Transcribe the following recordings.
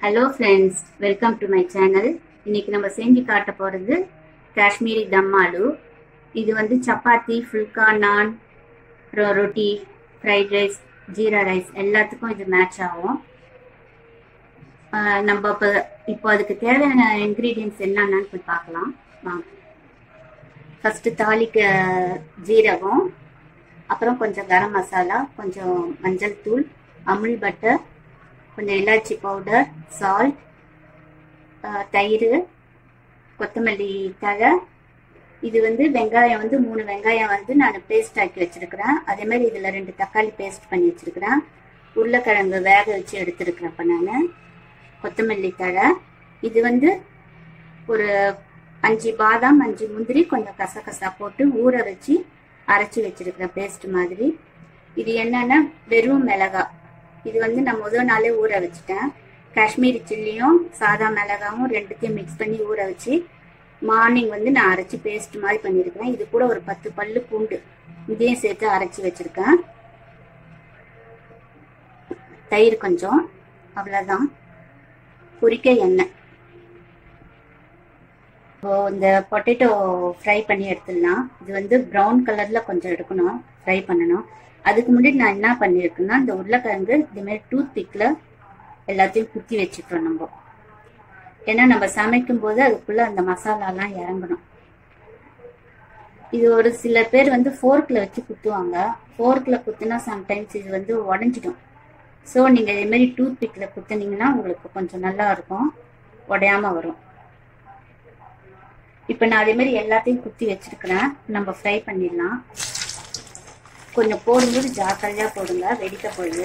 hello friends welcome to my channel இன்னைக்கு நம்ம செஞ்சு காட்ட போகிறது காஷ்மீரி தம் ஆலு இது வந்து சப்பாத்தி ஃபுல்கா நான் அப்புறம் ரொட்டி ஃப்ரைட் ரைஸ் ஜீரா ரைஸ் எல்லாத்துக்கும் இது மேட்ச் ஆகும் ஆஹ் நம்ம இப்போ இப்போ அதுக்கு தேவையான இன்க்ரீடியன்ஸ் என்னென்னு போய் பார்க்கலாம் வாங்க ஃபஸ்ட்டு தாளிக்க ஜீரகம் அப்புறம் கொஞ்சம் கரம் மசாலா கொஞ்சம் மஞ்சள் தூள் அமுல் பட்டர் கொஞ்சம் இலாச்சி பவுடர் சால்ட் தயிர் கொத்தமல்லி தழை இது வந்து வெங்காயம் வந்து மூணு வெங்காயம் வந்து நான் பேஸ்ட் ஆக்கி வச்சிருக்கிறேன் அதே மாதிரி இதில் ரெண்டு தக்காளி பேஸ்ட் பண்ணி வச்சிருக்கிறேன் உருளைக்கிழங்கு வேக வச்சு எடுத்துருக்கிறேன் இப்போ நான் கொத்தமல்லி தழை இது வந்து ஒரு அஞ்சு பாதாம் அஞ்சு முந்திரி கொஞ்சம் கசகசா போட்டு ஊற வச்சு அரைச்சி வச்சிருக்கிறேன் பேஸ்ட் மாதிரி இது என்னன்னா வெறும் மிளகா இது வந்து நான் முதல் நாளே ஊற வச்சுட்டேன் காஷ்மீரி சில்லியும் சாதா மிளகாவும் ரெண்டுத்தையும் மிக்ஸ் பண்ணி ஊற வச்சு மார்னிங் வந்து நான் அரைச்சி பேஸ்ட் மாதிரி பண்ணியிருக்கிறேன் இது கூட ஒரு பத்து பல்லு பூண்டு இதையும் சேர்த்து அரைச்சி வச்சிருக்கேன் தயிர் கொஞ்சம் அவ்வளோதான் பொரிக்க எண்ணெய் இப்போ இந்த பொட்டேட்டோ ஃப்ரை பண்ணி எடுத்துடலாம் இது வந்து ப்ரௌன் கலரில் கொஞ்சம் எடுக்கணும் ஃப்ரை பண்ணணும் அதுக்கு முன்னாடி நான் என்ன பண்ணியிருக்கேன்னா இந்த உருளைக்கிழங்கு இதுமாரி டூத் பிக்கில் எல்லாத்தையும் குத்தி வச்சுக்கிறோம் நம்ம ஏன்னா நம்ம சமைக்கும் போது அதுக்குள்ள அந்த மசாலாலாம் இறங்கணும் இது ஒரு சில பேர் வந்து ஃபோர்க்கில் வச்சு குத்துவாங்க ஃபோர்க்கில் குத்துனா சம்டைம்ஸ் இது வந்து உடஞ்சிடும் ஸோ நீங்கள் இதேமாரி டூத் பிக்கில் குத்துனீங்கன்னா உங்களுக்கு கொஞ்சம் நல்லா இருக்கும் உடையாம வரும் இப்போ நான் அதே மாதிரி எல்லாத்தையும் குத்தி வச்சிருக்கிறேன் நம்ம ஃப்ரை பண்ணிடலாம் கொஞ்சம் போடும்போது ஜாக்கிரதையா போடுங்க வெடிக்க போகுது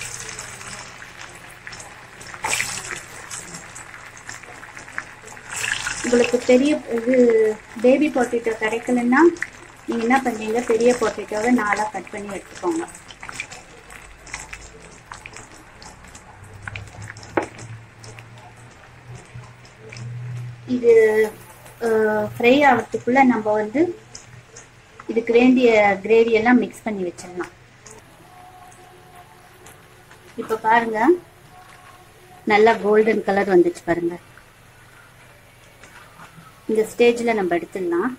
உங்களுக்கு பெரிய இது பேபி பொட்டேட்டோ கிடைக்கலன்னா நீங்கள் என்ன பண்ணுறீங்க பெரிய பொட்டேட்டோவை நாளாக கட் பண்ணி எடுத்துக்கோங்க இது ஃப்ரை ஆகிறதுக்குள்ள நம்ம வந்து இதுக்கு வேண்டிய கிரேவி எல்லாம் மிக்ஸ் பண்ணி வச்சிடலாம் இப்போ பாருங்க நல்லா கோல்டன் கலர் வந்துச்சு பாருங்க இந்த ஸ்டேஜில் நம்ம எடுத்துடலாம்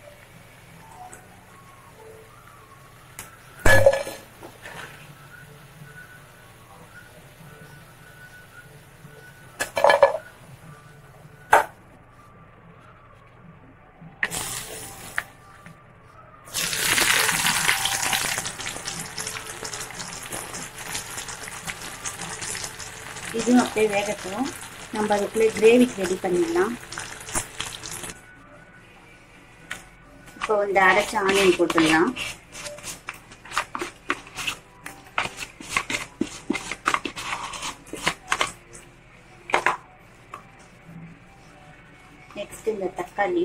இதுவும் அப்படியே வேகட்டும் நம்ம அதுக்குள்ளே கிரேவிக்கு ரெடி பண்ணிடலாம் இப்போ இந்த அரைச்ச ஆனியன் போட்டுடலாம் நெக்ஸ்ட் இந்த தக்காளி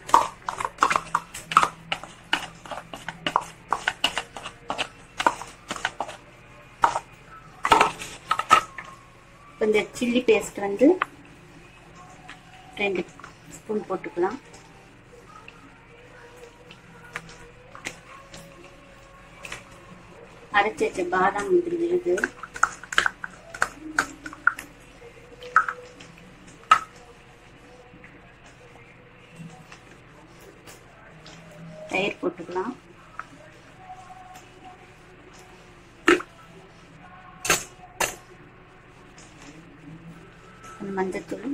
இந்த சில்லி பேஸ்ட் வந்து ரெண்டு ஸ்பூன் போட்டுக்கலாம் அரைச்சி வச்ச பாதாம் முந்திரி விழுது தயிர் போட்டுக்கலாம் மஞ்சத்தூள்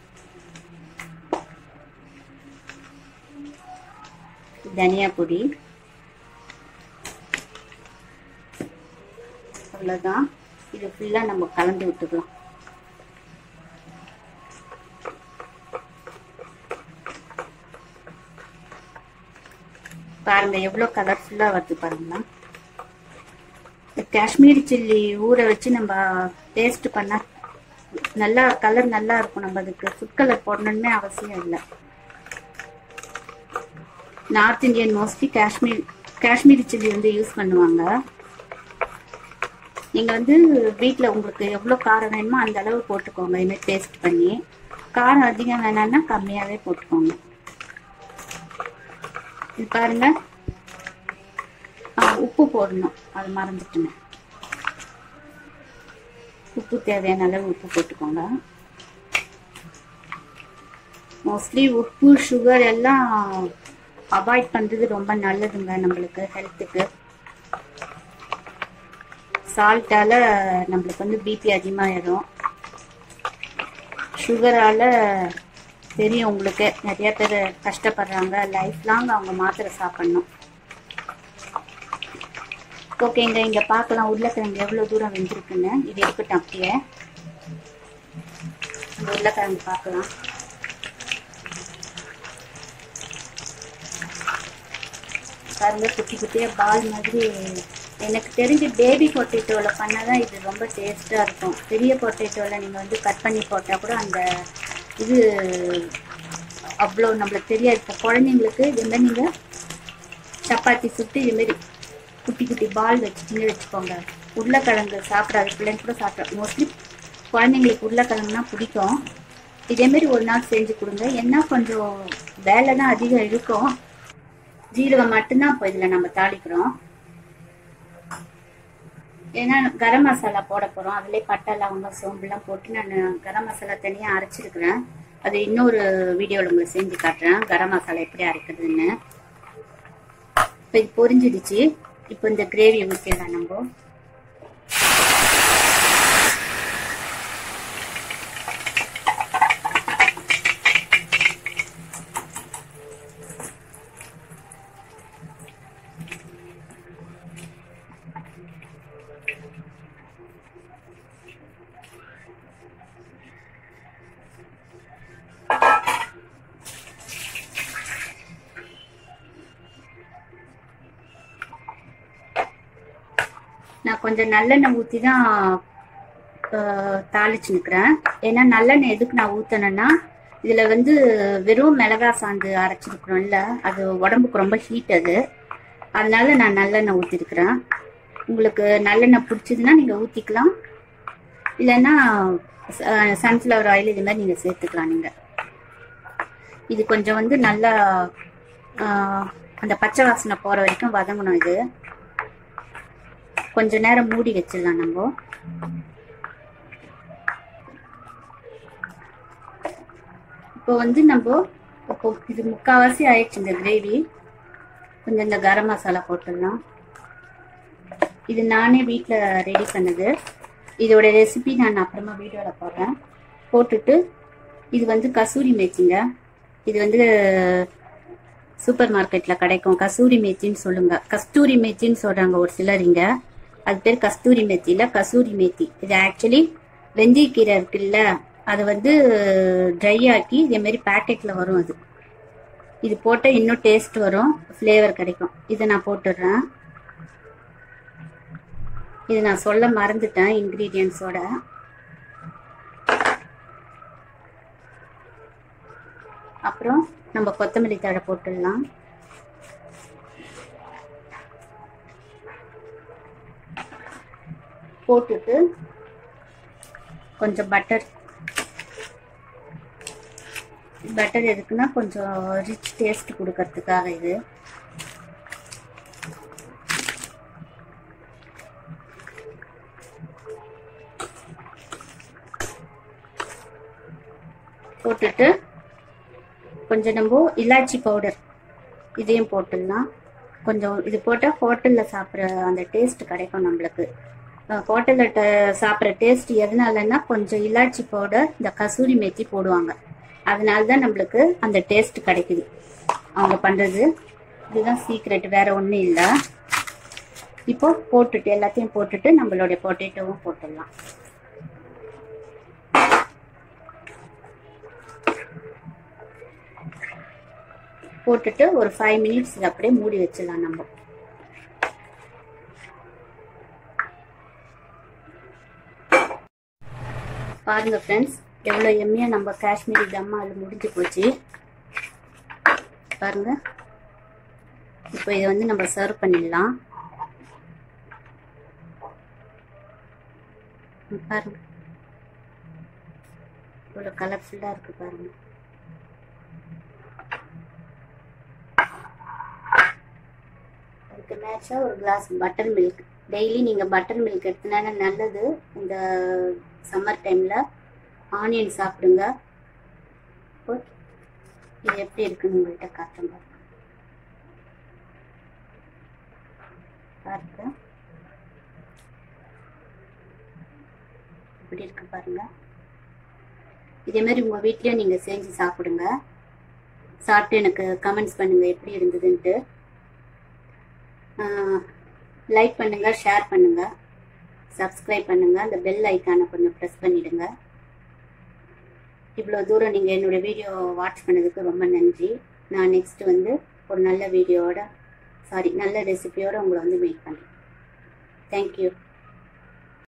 தனியா பொடி அவ்வளோதான் இது ஃபுல்லாக நம்ம கலந்து விட்டுக்கலாம் பாருங்க எவ்வளோ கலர்ஃபுல்லாக வருது பாருங்களா காஷ்மீரி சில்லி ஊற வச்சு நம்ம டேஸ்ட் பண்ணால் நல்லா கலர் நல்லா இருக்கும் நம்ம அதுக்கு ஃபுட் கலர் போடணுமே அவசியம் இல்லை north Indian mostly Kashmir Kashmiri chilli வந்து யூஸ் பண்ணுவாங்க நீங்கள் வந்து வீட்டில் உங்களுக்கு எவ்வளோ காரம் வேணுமோ அந்த அளவு போட்டுக்கோங்க இதுமாதிரி டேஸ்ட் பண்ணி காரம் அதிகம் வேணாம்னா கம்மியாகவே போட்டுக்கோங்க இது பாருங்க உப்பு போடணும் அது மறந்துட்டுனேன் உப்பு தேவையான அளவு உப்பு போட்டுக்கோங்க மோஸ்ட்லி உப்பு சுகர் எல்லாம் அவாய்ட் பண்ணுறது ரொம்ப நல்லதுங்க நம்மளுக்கு ஹெல்த்துக்கு சால்ட்டால் நம்மளுக்கு வந்து பிபி அதிகமாகிடும் சுகரால் தெரியும் உங்களுக்கு நிறைய பேர் கஷ்டப்படுறாங்க லைஃப் லாங் அவங்க மாத்திரை சாப்பிடணும் ஓகேங்க இங்கே பார்க்கலாம் உருளைக்கிழங்கு எவ்வளோ தூரம் வெந்திருக்குன்னு இது இருக்கட்டும் அப்படியே இந்த உருளைக்கிழங்கு பார்க்கலாம் பாருங்க குட்டி குட்டியாக பால் மாதிரி எனக்கு தெரிஞ்சு பேபி பொட்டேட்டோவில் பண்ணால் தான் இது ரொம்ப டேஸ்ட்டாக இருக்கும் பெரிய பொட்டேட்டோவில் நீங்கள் வந்து கட் பண்ணி போட்டால் கூட அந்த இது அவ்வளோ நம்மளுக்கு தெரியாது இப்போ குழந்தைங்களுக்கு இதுமாதிரி நீங்கள் சப்பாத்தி சுட்டு இதுமாரி குட்டி குட்டி பால் வச்சுட்டீங்க வச்சுக்கோங்க உருளைக்கிழங்கு சாப்பிடாத பிள்ளைங்க கூட சாப்பிட்ற மோஸ்ட்லி குழந்தைங்களுக்கு உருளைக்கிழங்குனா பிடிக்கும் இதேமாரி ஒரு நாள் செஞ்சு கொடுங்க என்ன கொஞ்சம் வேலை தான் அதிகம் இருக்கும் ஜீரகம் மட்டும்தான் இப்போ இதில் நம்ம தாளிக்கிறோம் ஏன்னா கரம் மசாலா போட போகிறோம் அதிலே பட்டை லவங்கம் சோம்புலாம் போட்டு நான் கரம் மசாலா தனியாக அரைச்சிருக்கிறேன் அது இன்னொரு வீடியோவில் உங்களுக்கு செஞ்சு காட்டுறேன் கரம் மசாலா எப்படி அரைக்கிறதுன்னு இப்போ இது பொரிஞ்சிடுச்சு இப்போ இந்த கிரேவி ஊற்றிடலாம் நம்ம நான் கொஞ்சம் நல்லெண்ணெய் ஊற்றி தான் தாளிச்சு நிற்கிறேன் ஏன்னா நல்லெண்ணெய் எதுக்கு நான் ஊற்றினேன்னா இதில் வந்து வெறும் மிளகா சாந்து அரைச்சிருக்கிறோம்ல அது உடம்புக்கு ரொம்ப ஹீட் அது அதனால நான் நல்லெண்ணெய் ஊற்றிருக்கிறேன் உங்களுக்கு நல்லெண்ணெய் பிடிச்சதுன்னா நீங்கள் ஊற்றிக்கலாம் இல்லைன்னா சன்ஃப்ளவர் ஆயில் இது மாதிரி நீங்கள் சேர்த்துக்கலாம் நீங்கள் இது கொஞ்சம் வந்து நல்லா அந்த பச்சை வாசனை போகிற வரைக்கும் வதங்கணும் இது கொஞ்ச நேரம் மூடி வச்சிடலாம் நம்ம இப்போ வந்து நம்ம இப்போ இது முக்கால்வாசி ஆயிடுச்சு இந்த கிரேவி கொஞ்சம் இந்த கரம் மசாலா போட்டுடலாம் இது நானே வீட்டில் ரெடி பண்ணது இதோட ரெசிபி நான் அப்புறமா வீடியோவில் போடுறேன் போட்டுட்டு இது வந்து கசூரி மேய்ச்சிங்க இது வந்து சூப்பர் மார்க்கெட்டில் கிடைக்கும் கசூரி மேத்தின்னு சொல்லுங்க கஸ்தூரி மேத்தின்னு சொல்கிறாங்க ஒரு சிலர் இங்கே அது பேர் கஸ்தூரி மேத்தி இல்லை கசூரி மேத்தி இது ஆக்சுவலி வெந்தயக்கீரை இருக்குல்ல அதை வந்து ட்ரை ஆக்கி இதேமாரி பேக்கெட்டில் வரும் அது இது போட்டால் இன்னும் டேஸ்ட் வரும் ஃப்ளேவர் கிடைக்கும் இதை நான் போட்டுடுறேன் இது நான் சொல்ல மறந்துட்டேன் இன்க்ரீடியன்ஸோட அப்புறம் நம்ம கொத்தமல்லி தழை போட்டுடலாம் போட்டுட்டு கொஞ்சம் பட்டர் பட்டர் எதுக்குன்னா கொஞ்சம் ரிச் டேஸ்ட் கொடுக்கறதுக்காக இது போட்டுட்டு கொஞ்சம் நம்ம இலாச்சி பவுடர் இதையும் போட்டுடலாம் கொஞ்சம் இது போட்டால் ஹோட்டலில் சாப்பிட்ற அந்த டேஸ்ட் கிடைக்கும் நம்மளுக்கு ஹோட்டலில் ட சாப்பிட்ற டேஸ்ட் எதனாலன்னா கொஞ்சம் இலாச்சி பவுடர் இந்த கசூரி மேத்தி போடுவாங்க அதனால தான் நம்மளுக்கு அந்த டேஸ்ட் கிடைக்குது அவங்க பண்ணுறது இதுதான் சீக்ரெட் வேற ஒன்றும் இல்லை இப்போ போட்டுட்டு எல்லாத்தையும் போட்டுட்டு நம்மளுடைய பொட்டேட்டோவும் போட்டுடலாம் போட்டுட்டு ஒரு ஃபைவ் மினிட்ஸ் இதை அப்படியே மூடி வச்சிடலாம் நம்ம பாருங்க ஃப்ரெண்ட்ஸ் எவ்வளோ எம்மியாக நம்ம காஷ்மீரி தம்மா அது முடிஞ்சு போச்சு பாருங்க இப்போ இதை வந்து நம்ம சர்வ் பண்ணிடலாம் பாருங்க இவ்வளோ கலர்ஃபுல்லாக இருக்கு பாருங்க அதுக்கு மேட்சாக ஒரு கிளாஸ் பட்டர் மில்க் டெய்லி நீங்கள் பட்டர் மில்க் எடுத்தனால நல்லது இந்த சம்மர் டைமில் ஆனியன் சாப்பிடுங்க இது எப்படி இருக்குன்னு உங்கள்கிட்ட காட்டுறேன் பாருங்க பாருங்க இப்படி இருக்கு பாருங்க இதே மாதிரி உங்க வீட்லயும் நீங்க செஞ்சு சாப்பிடுங்க சாப்பிட்டு எனக்கு கமெண்ட்ஸ் பண்ணுங்க எப்படி இருந்ததுன்ட்டு லைக் பண்ணுங்க ஷேர் பண்ணுங்க சப்ஸ்கிரைப் பண்ணுங்க அந்த பெல் ஐக்கானை கொஞ்சம் ப்ரெஸ் பண்ணிடுங்க இவ்வளோ தூரம் நீங்கள் என்னோட வீடியோ வாட்ச் பண்ணதுக்கு ரொம்ப நன்றி நான் நெக்ஸ்ட் வந்து ஒரு நல்ல வீடியோவோட சாரி நல்ல ரெசிபியோட உங்களை வந்து மீட் பண்ணுறேன் தேங்க்யூ